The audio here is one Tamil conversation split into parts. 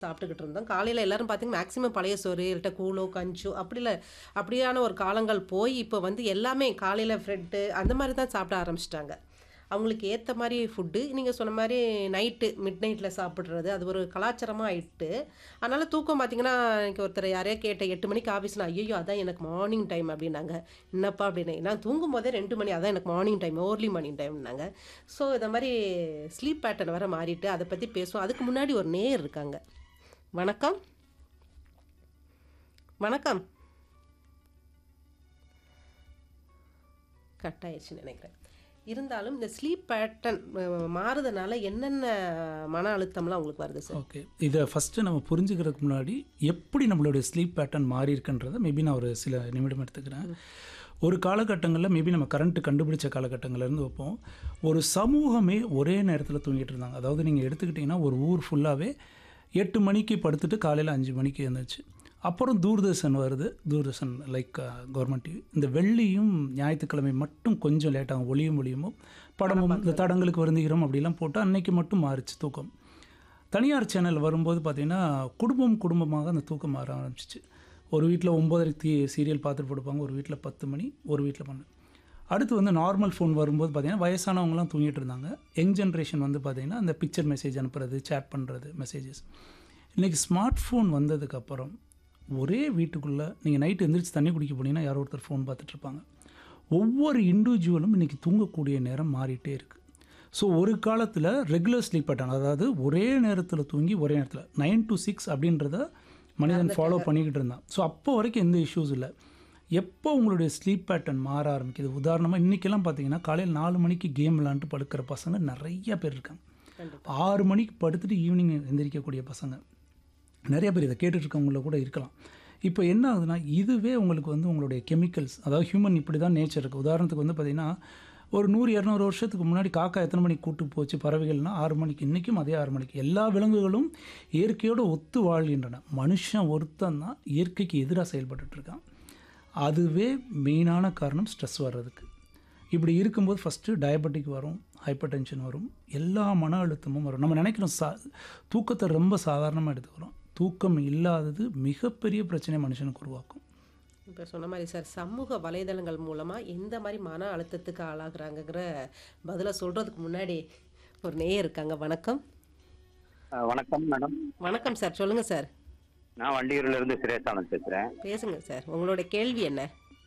சாப்பிட்டுக்கிட்டு இருந்தோம். காலையில எல்லாரும் பார்த்தீங்கன்னா, மேக்ஸிமம் பழைய சோறு, இல்லட்ட கூழோ, கஞ்சோ அப்படி இல்ல அப்படியான ஒரு காலங்கள் போய், இப்ப வந்து எல்லாமே காலையில ஃப்ரெட்டு அந்த மாரி தான் சாப்பிட ஆரம்பிச்சுட்டாங்க. அவங்களுக்கு ஏத்த மாரி ஃபுட்டு, நீங்க சொன்ன மாரி நைட்டு மிட் நைட்ல சாப்பிடுறது, அது ஒரு கலாச்சாரமா ஆயிட்டு. அதனால தூக்கம் பார்த்தீங்கன்னா, இன்னைக்கு ஒருத்தர் யாரையோ கேட்டேன் 8 மணிக்கு ஆஃபீஸ்னா, "ஐய்யய்யோ! அதான் எனக்கு மார்னிங் டைம்" அப்படின்னாங்க. "என்னப்பா?" அப்படின்னேன். "நான் தூங்கும்போதே 2 மணி, அதான் எனக்கு மார்னிங் டைம், ஏர்லி மார்னிங் டைம்னாங்க." ஸோ இந்த மாரி ஸ்லீப் பேட்டர்ன் வேற மாறிட்டு, அத பத்தி பேசுவோம். அதுக்கு முன்னாடி ஒரு நேயர் இருக்காங்க. வணக்கம். வணக்கம். கட் ஆயிருச்சுன்னு நெனைக்கிறேன். இருந்தாலும் இந்த ஸ்லீப் பேட்டர்ன் அ மாறுதனால என்னென்ன மன அழுத்தம்லாம் உங்களுக்கு வருது சார்? ஓகே. இத ஃபர்ஸ்ட்டு நம்ம புரிஞ்சுக்கிறதுக்கு முன்னாடி, எப்படி நம்மளுடைய ஸ்லீப் பேட்டர்ன் மாறியிருக்குன்றத மேபி நான் ஒரு சில நிமிடம் எடுத்துக்கிறேன். ஒரு காலகட்டங்கள்ல மேபி நம்ம கரண்ட் கண்டுபிடிச்ச காலகட்டங்கள்ல இருந்து வைப்போம். ஒரு சமூகமே ஒரே நேரத்தில தூங்கிட்டு இருந்தாங்க. அதாவது நீங்க எடுத்துக்கிட்டீங்கன்னா, ஒரு ஊர் ஃபுல்லாவே 8 மணிக்கு படுத்துட்டு காலையில 5 மணிக்கு எந்திரிச்சு. அப்புறம் தூர்தர்ஷன் வருது. Doordarshan like government TV. இந்த வெள்ளியும் ஞாயித்துக்கிழமை மட்டும் கொஞ்சம் லேட் ஆகும். ஒளியும் ஒளியுமும் படமும் இந்த தடங்களுக்கு வருந்துகிறோம் அப்படிலாம் போட்டு அன்னைக்கு மட்டும் மாறுச்சு தூக்கம். தனியார் சேனல் வரும்போது பார்த்தீங்கன்னா, குடும்பம் குடும்பமாக அந்த தூக்கம் மாற ஆரம்பிச்சுச்சு. ஒரு வீட்ல 9:30க்கு சீரியல் பார்த்துட்டு படுப்பாங்க. ஒரு வீட்ல 10 மணி, ஒரு வீட்ல 12. அடுத்து வந்து நார்மல் ஃபோன் வரும்போது பார்த்தீங்கன்னா, வயசானவங்கலாம் தூங்கிட்டு இருந்தாங்க. யங் ஜென்ரேஷன் வந்து பார்த்தீங்கன்னா, அந்த பிக்சர் மெசேஜ் அனுப்புறது, சேட் பண்ணுறது, மெசேஜஸ். இன்னைக்கு ஸ்மார்ட் ஃபோன் வந்ததுக்கப்புறம், ஒரே வீட்டுக்குள்ள நீங்க நைட் எந்திரிச்சு தண்ணி குடிக்க போனீங்கன்னா, யாரோ ஒருத்தர் ஃபோன் பார்த்துட்டு இருப்பாங்க. ஒவ்வொரு இண்டிவிஜுவலும் இன்னைக்கு தூங்கக்கூடிய நேரம் மாறிட்டே இருக்கு. ஸோ ஒரு காலத்தில ரெகுலர் ஸ்லீப் பேட்டர்ன் அதாவது ஒரே நேரத்தில தூங்கி, ஒரே நேரத்தில 9 டூ 6 அப்படின்றத மனிதன் ஃபாலோ பண்ணிக்கிட்டு இருந்தான். ஸோ அப்போ வரைக்கும் எந்த இஷ்யூஸ் இல்ல. எப்போ உங்களுடைய ஸ்லீப் பேட்டர்ன் மாற ஆரம்பிக்குது, உதாரணமா இன்னைக்கெல்லாம் பார்த்தீங்கன்னா, காலையில 4 மணிக்கு கேம் விளையாண்டுட்டு படுக்கிற பசங்க நெறைய பேர் இருக்காங்க. கண்டிப்பா. 6 மணிக்கு படுத்துட்டு ஈவினிங் எந்திரிக்கக்கூடிய பசங்க. நெறைய பேர் இத கேட்டுட்டு இருக்கவங்கள கூட இருக்கலாம். இப்போ என்ன ஆகுதுன்னா, இதுவே உங்களுக்கு வந்து உங்களுடைய கெமிக்கல்ஸ் அதாவது ஹியூமன் இப்படி தான் நேச்சர் இருக்கு. உதாரணத்துக்கு வந்து பார்த்தீங்கன்னா, ஒரு 100, 200 வருஷத்துக்கு முன்னாடி காக்கா எத்தனை மணிக்கு கூட்டு போச்சு பறவைகள்னா 6 மணிக்கு. இன்னைக்கும் அதே 6 மணிக்கு. எல்லா விலங்குகளும் இயற்கையோடு ஒத்து வாழ்கின்றன. மனுஷன் ஒருத்தன் தான் இயற்கைக்கு எதிரா செயல்பட்டுட்டு இருக்கான். அதுவே மெயினான காரணம் ஸ்ட்ரெஸ் வர்றதுக்கு. இப்படி இருக்கும்போது ஃபர்ஸ்ட்டு டயபெட்டிக் வரும், ஹைப்பர் டென்ஷன் வரும், எல்லா மன அழுத்தமும் வரும். நம்ம நினைக்கிறோம் சா தூக்கத்த ரொம்ப சாதாரணமா எடுத்துக்கிறோம். தூக்கம் இல்லாதது மிகப்பெரிய பிரச்சனைய மனுஷனுக்கு உருவாக்கும். இப்ப சொன்ன மாரி சார், சமூக வலைதளங்கள் மூலமா எந்த மாரி மன அழுத்தத்துக்கு ஆளாகுறாங்கங்கிற பதில சொல்றதுக்கு முன்னாடி, ஒரு நேயர் இருக்காங்க. வணக்கம். அ வணக்கம் மேடம். வணக்கம் சார். சொல்லுங்க சார். நான் வண்டியூர்ல இருந்து சுரேஷானந்த் பேசுறேன். பேசுங்க சார். உங்களுடைய கேள்வி என்ன?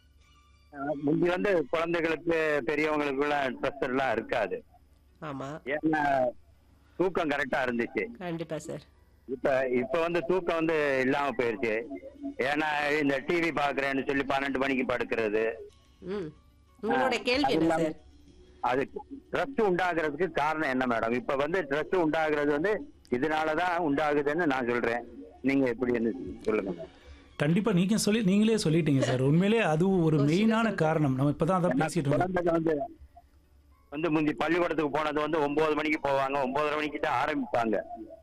அ முந்தி வந்து குழந்தைகளுக்கு, பெரியவங்களுக்குள்ள ப்ரெஷர்லாம் இருக்காது. ஆமா. ஏன்னா, தூக்கம் கரெக்ட்டா இருந்துச்சு. கண்டிப்பா சார். இப்ப இப்ப வந்து தூக்கம் வந்து இல்லாம போயிருச்சு. ஏன்னா, இந்த டிவி பார்க்குறேன்னு சொல்லி 12 மணிக்கு படுக்கிறது. ம். அ உங்களுடைய கேள்வி அது என்ன இல்லாம சார்? அதுக்கு ஸ்ட்ரெஸ் உண்டாகுறதுக்கு காரணம் என்ன மேடம்? இப்ப வந்து ஸ்ட்ரெஸ் உண்டாகுறது வந்து இதனால தான் உண்டாகுதுன்னு நான் சொல்றேன். நீங்க எப்படின்னு சொல்லுங்க மேடம். கண்டிப்பா நீங்க சொல்லி நீங்களே சொல்லிட்டீங்க சார். உண்மையிலேயே அது ஒரு ஒரு சில மெயினான சொல்றேன். காரணம். நம்ம இப்ப தான் அதான் ஏன்னா பேசிட்டு இருந்தோம். குழந்தைங்க வந்து வந்து முந்தி பள்ளிக்கூடத்துக்கு போனது வந்து 9 மணிக்கு போவாங்க. 9:30 மணிக்கு தான் ஆரம்பிப்பாங்க.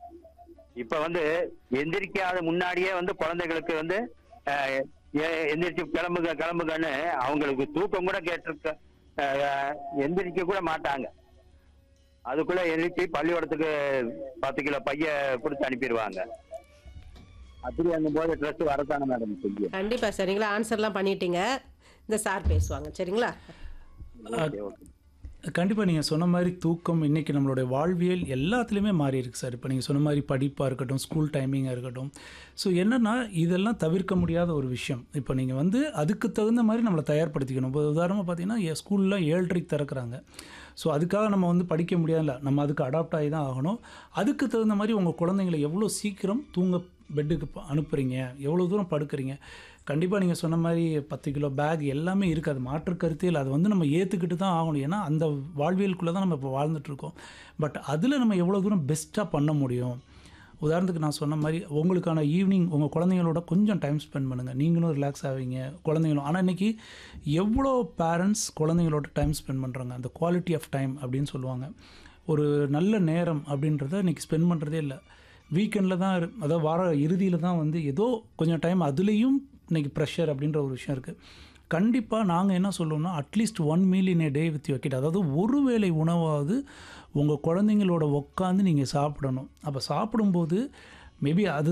இப்ப வந்து எந்திரிக்காத முன்னாடியே வந்து குழந்தைகளுக்கு வந்து அ எ எந்திரிச்சு கிளம்புங்க கிளம்புங்கன்னு அவங்களுக்கு தூக்கம் கூட கேட்டிருக்க அ எந்திரிக்க கூட மாட்டாங்க. அதுக்குள்ள எழுப்பி பள்ளிக்கூடத்துக்கு 10 கிலோ பைய குடுத்து அனுப்பிருவாங்க. அப்படி அங்கும்போது ஸ்ட்ரெஸ் வரத்தானே மேடம் செய்யும். கண்டிப்பா சார். நீங்களே ஆன்சர்லாம் பண்ணிட்டீங்க. இந்த சார் பேசுவாங்க. சரிங்களா? Okay, okay. கண்டிப்பா நீங்க சொன்ன மாரி தூக்கம் இன்னைக்கு நம்மளுடைய வாழ்வியல் எல்லாத்துலயுமே மாறி இருக்கு சார். இப்ப நீங்க சொன்ன மாரி படிப்பா இருக்கட்டும், ஸ்கூல் டைமிங்கா இருக்கட்டும். ஸோ என்னன்னா, இதெல்லாம் தவிர்க்க முடியாத ஒரு விஷயம். இப்ப நீங்க வந்து அதுக்கு தகுந்த மாரி நம்மள தயார்படுத்திக்கணும். இப்போ உதாரணமா பார்த்தீங்கன்னா, எ ஸ்கூல்ல 7:30க்கு திறக்குறாங்க. ஸோ அதுக்காக நம்ம வந்து படிக்க முடியாதுல்ல. நம்ம அதுக்கு அடாப்ட் ஆகி தான் ஆகணும். அதுக்கு தகுந்த மாரி உங்க குழந்தைங்கள எவ்வளோ சீக்கிரம் தூங்க பெட்டுக்கு ப அனுப்புறீங்க, எவ்வளோ தூரம் படுக்குறீங்க. கண்டிப்பா நீங்க சொன்ன மாரி 10 கிலோ பேக் எல்லாமே இருக்கு. அது மாற்று கருத்தே இல்ல. அது வந்து நம்ம ஏத்துக்கிட்டு தான் ஆகணும். ஏன்னா, அந்த வாழ்வியலுக்குள்ள தான் நம்ம இப்போ வாழ்ந்துட்டு இருக்கோம். பட் அதில நம்ம எவ்வளோ தூரம் பெஸ்ட்டா பண்ண முடியும். உதாரணத்துக்கு நான் சொன்ன மாரி உங்களுக்கான ஈவினிங் உங்க குழந்தைங்களோட கொஞ்சம் டைம் ஸ்பெண்ட் பண்ணுங்க. நீங்களும் ரிலாக்ஸ் ஆவீங்க, குழந்தைங்களும். ஆனா இன்னைக்கு எவ்வளோ பேரண்ட்ஸ் குழந்தைங்களோட டைம் ஸ்பெண்ட் பண்றாங்க. அந்த குவாலிட்டி ஆஃப் டைம் அப்படின்னு சொல்லுவாங்க. ஒரு நல்ல நேரம் அப்படின்றத இன்னைக்கு ஸ்பெண்ட் பண்றதே இல்ல. வீக்கெண்ட்ல தான் இரு அதாவது வார இறுதியில தான் வந்து ஏதோ கொஞ்சம் டைம் அதுலயும் இன்னைக்கு ப்ரெஷர் அப்படின்ற ஒரு விஷயம் இருக்கு. கண்டிப்பா நாங்க என்ன சொல்லுவோம்னா, at least 1 meal in a day with your kid அதாவது ஒரு வேளை உணவாவது உங்க குழந்தைங்களோட உட்காந்து நீங்க சாப்பிடணும். அப்ப சாப்பிடும்போது மேபி அது